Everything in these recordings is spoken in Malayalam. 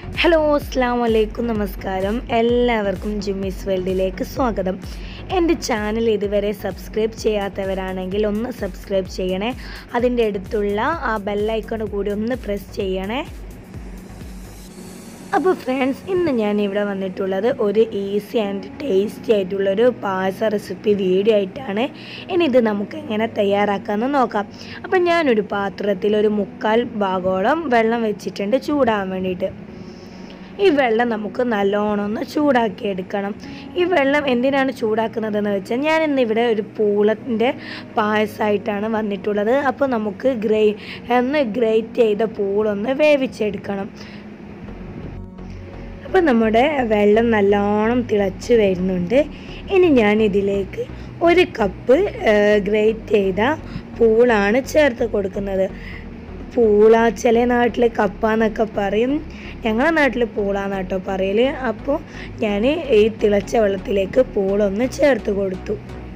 ഹലോ അസ്സാം വലൈക്കും നമസ്കാരം എല്ലാവർക്കും ജിമ്മീസ് വേൾഡിലേക്ക് സ്വാഗതം എൻ്റെ ചാനൽ ഇതുവരെ സബ്സ്ക്രൈബ് ചെയ്യാത്തവരാണെങ്കിൽ ഒന്ന് സബ്സ്ക്രൈബ് ചെയ്യണേ അതിൻ്റെ അടുത്തുള്ള ആ ബെല്ലൈക്കൺ കൂടി ഒന്ന് പ്രസ് ചെയ്യണേ അപ്പോൾ ഫ്രണ്ട്സ് ഇന്ന് ഞാൻ ഇവിടെ വന്നിട്ടുള്ളത് ഒരു ഈസി ആൻഡ് ടേസ്റ്റി ആയിട്ടുള്ളൊരു പായസ റെസിപ്പി വീഡിയോ ആയിട്ടാണ് ഇനി ഇത് നമുക്ക് എങ്ങനെ തയ്യാറാക്കാമെന്ന് നോക്കാം അപ്പം ഞാനൊരു പാത്രത്തിൽ ഒരു മുക്കാൽ ഭാഗോളം വെള്ളം വെച്ചിട്ടുണ്ട് ചൂടാകാൻ വേണ്ടിയിട്ട് ഈ വെള്ളം നമുക്ക് നല്ലോണം ഒന്ന് ചൂടാക്കി എടുക്കണം ഈ വെള്ളം എന്തിനാണ് ചൂടാക്കുന്നതെന്ന് വെച്ചാൽ ഞാൻ ഇന്ന് ഇവിടെ ഒരു പൂളത്തിൻ്റെ പായസമായിട്ടാണ് വന്നിട്ടുള്ളത് അപ്പോൾ നമുക്ക് ഗ്രേ ഒന്ന് ഗ്രേറ്റ് ചെയ്ത പൂളൊന്ന് വേവിച്ചെടുക്കണം അപ്പോൾ നമ്മുടെ വെള്ളം നല്ലോണം തിളച്ച് വരുന്നുണ്ട് ഇനി ഞാൻ ഇതിലേക്ക് ഒരു കപ്പ് ഗ്രേറ്റ് ചെയ്ത പൂളാണ് ചേർത്ത് കൊടുക്കുന്നത് പൂള ചില നാട്ടിൽ കപ്പ എന്നൊക്കെ പറയും ഞങ്ങളുടെ നാട്ടിൽ പൂളാന്ന് കേട്ടോ പറയൽ അപ്പോൾ ഞാൻ ഈ തിളച്ച വെള്ളത്തിലേക്ക് പൂളൊന്ന് ചേർത്ത് കൊടുത്തു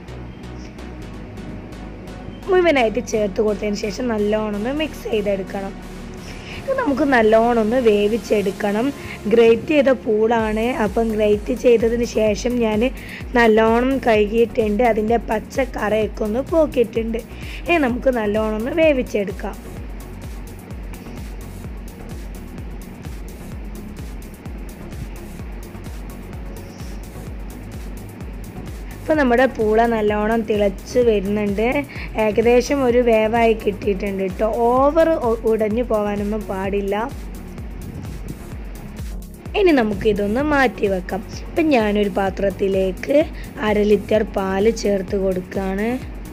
മുഴുവനായിട്ട് ചേർത്ത് കൊടുത്തതിന് ശേഷം നല്ലോണം ഒന്ന് മിക്സ് ചെയ്തെടുക്കണം ഇത് നമുക്ക് നല്ലോണം ഒന്ന് വേവിച്ചെടുക്കണം ഗ്രേറ്റ് ചെയ്ത പൂളാണ് അപ്പം ഗ്രേറ്റ് ചെയ്തതിന് ശേഷം ഞാൻ നല്ലോണം കഴുകിയിട്ടുണ്ട് അതിൻ്റെ പച്ച കറയൊക്കെ ഒന്ന് പോക്കിയിട്ടുണ്ട് ഇനി നമുക്ക് നല്ലോണം ഒന്ന് വേവിച്ചെടുക്കാം ഇപ്പോൾ നമ്മുടെ പൂള നല്ലോണം തിളച്ച് വരുന്നുണ്ട് ഏകദേശം ഒരു വേവായി കിട്ടിയിട്ടുണ്ട് കേട്ടോ ഓവർ ഉടഞ്ഞു പോകാനൊന്നും പാടില്ല ഇനി നമുക്ക് ഇതൊന്ന് മാറ്റി വെക്കാം ഇപ്പം ഞാനൊരു പാത്രത്തിലേക്ക് അര ലിറ്റർ പാല് ചേർത്ത് കൊടുക്കുകയാണ്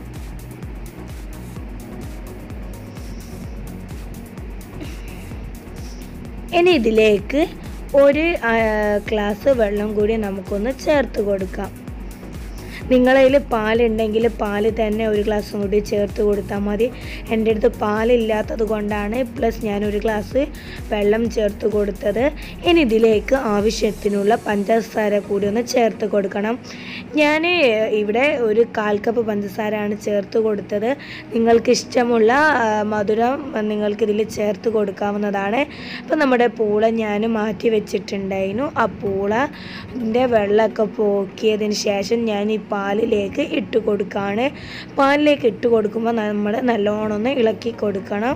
ഇനി ഇതിലേക്ക് ഒരു ഗ്ലാസ് വെള്ളം കൂടി നമുക്കൊന്ന് ചേർത്ത് കൊടുക്കാം നിങ്ങളതിൽ പാലുണ്ടെങ്കിൽ പാല് തന്നെ ഒരു ഗ്ലാസ്സും കൂടി ചേർത്ത് കൊടുത്താൽ മതി എൻ്റെ അടുത്ത് പാലില്ലാത്തത് കൊണ്ടാണ് പ്ലസ് ഞാൻ ഒരു ഗ്ലാസ് വെള്ളം ചേർത്ത് കൊടുത്തത് ഇനി ഇതിലേക്ക് ആവശ്യത്തിനുള്ള പഞ്ചസാര കൂടി ഒന്ന് ചേർത്ത് കൊടുക്കണം ഞാൻ ഇവിടെ ഒരു കാൽ കപ്പ് പഞ്ചസാരയാണ് ചേർത്ത് കൊടുത്തത് നിങ്ങൾക്ക് ഇഷ്ടമുള്ള മധുരം നിങ്ങൾക്ക് ഇതിൽ ചേർത്ത് കൊടുക്കാവുന്നതാണ് അപ്പോൾ നമ്മുടെ പൂള ഞാൻ മാറ്റി വെച്ചിട്ടുണ്ടായിരുന്നു ആ പൂളൻ്റെ വെള്ളമൊക്കെ പോക്കിയതിന് ശേഷം ഞാൻ ഈ പാലിലേക്ക് ഇട്ട് കൊടുക്കുകയാണ് പാലിലേക്ക് ഇട്ട് കൊടുക്കുമ്പോൾ നമ്മൾ നല്ലോണം ഒന്ന് ഇളക്കി കൊടുക്കണം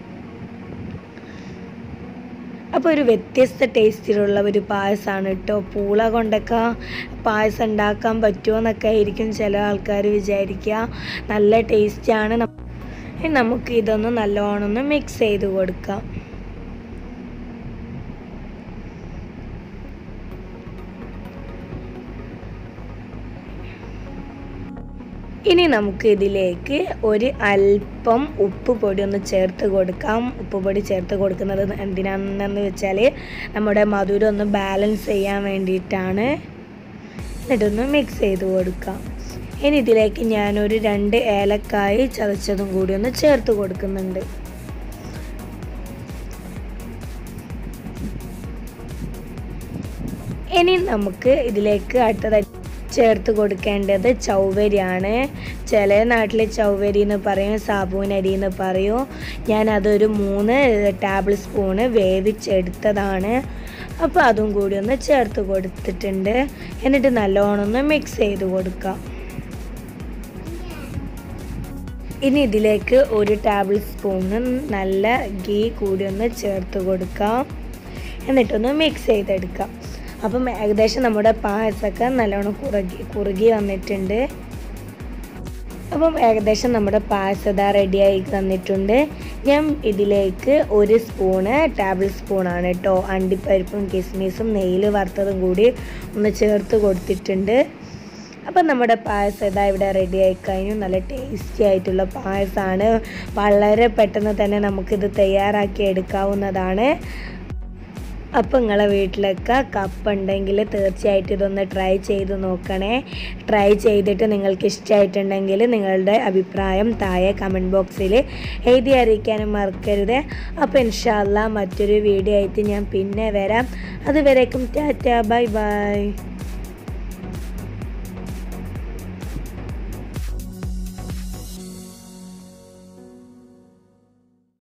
അപ്പോൾ ഒരു വ്യത്യസ്ത ടേസ്റ്റിലുള്ള ഒരു പായസമാണ് കേട്ടോ പൂള കൊണ്ടൊക്കെ പായസം ഉണ്ടാക്കാൻ പറ്റുമോ എന്നൊക്കെ ആയിരിക്കും ചില ആൾക്കാർ വിചാരിക്കുക നല്ല ടേസ്റ്റാണ് നമുക്ക് ഇതൊന്ന് നല്ലോണം ഒന്ന് മിക്സ് ചെയ്ത് കൊടുക്കാം ഇനി നമുക്ക് ഇതിലേക്ക് ഒരു അല്പം ഉപ്പ് പൊടി ഒന്ന് ചേർത്ത് കൊടുക്കാം ഉപ്പ് പൊടി ചേർത്ത് കൊടുക്കുന്നത് എന്തിനാണെന്ന് വെച്ചാൽ നമ്മുടെ മധുരം ഒന്ന് ബാലൻസ് ചെയ്യാൻ വേണ്ടിയിട്ടാണ് എന്നിട്ടൊന്ന് മിക്സ് ചെയ്ത് കൊടുക്കാം ഇനി ഇതിലേക്ക് ഞാനൊരു രണ്ട് ഏലക്കായി ചതച്ചതും കൂടി ഒന്ന് ചേർത്ത് കൊടുക്കുന്നുണ്ട് ഇനി നമുക്ക് ഇതിലേക്ക് അടുത്തതായി ചേർത്ത് കൊടുക്കേണ്ടത് ചൗവരിയാണ് ചില നാട്ടിൽ ചൗവരി എന്ന് പറയും സാബൂനരി എന്ന് പറയും ഞാൻ അതൊരു മൂന്ന് ടേബിൾ സ്പൂണ് വേവിച്ചെടുത്തതാണ് അപ്പോൾ അതും കൂടി ഒന്ന് ചേർത്ത് കൊടുത്തിട്ടുണ്ട് എന്നിട്ട് നല്ലോണം ഒന്ന് മിക്സ് ചെയ്ത് കൊടുക്കാം ഇനി ഇതിലേക്ക് ഒരു ടേബിൾ സ്പൂണ് നല്ല ഗീ കൂടി ഒന്ന് ചേർത്ത് കൊടുക്കാം എന്നിട്ടൊന്ന് മിക്സ് ചെയ്തെടുക്കാം അപ്പം ഏകദേശം നമ്മുടെ പായസമൊക്കെ നല്ലോണം കുറുകി കുറുകി വന്നിട്ടുണ്ട് അപ്പം ഏകദേശം നമ്മുടെ പായസത റെഡിയായി തന്നിട്ടുണ്ട് ഞാൻ ഇതിലേക്ക് ഒരു സ്പൂണ് ടേബിൾ സ്പൂണാണ് കേട്ടോ അണ്ടിപ്പരിപ്പും കിസ്മിസും നെയ്യിൽ വറുത്തതും കൂടി ഒന്ന് ചേർത്ത് കൊടുത്തിട്ടുണ്ട് അപ്പം നമ്മുടെ പായസം ഇതാ ഇവിടെ റെഡി ആയി കഴിഞ്ഞു നല്ല ടേസ്റ്റി ആയിട്ടുള്ള പായസമാണ് വളരെ പെട്ടെന്ന് തന്നെ നമുക്കിത് തയ്യാറാക്കി എടുക്കാവുന്നതാണ് അപ്പം നിങ്ങളെ വീട്ടിലൊക്കെ കപ്പ് ഉണ്ടെങ്കിൽ തീർച്ചയായിട്ടും ഇതൊന്ന് ട്രൈ ചെയ്ത് നോക്കണേ ട്രൈ ചെയ്തിട്ട് നിങ്ങൾക്ക് ഇഷ്ടമായിട്ടുണ്ടെങ്കിൽ നിങ്ങളുടെ അഭിപ്രായം താഴെ കമൻറ്റ് ബോക്സിൽ എഴുതി അറിയിക്കാനും മറക്കരുത് അപ്പോൾ ഇൻഷാല്ല മറ്റൊരു വീഡിയോ ആയിട്ട് ഞാൻ പിന്നെ വരാം അതുവരേക്കും ടാറ്റ ബൈ ബൈ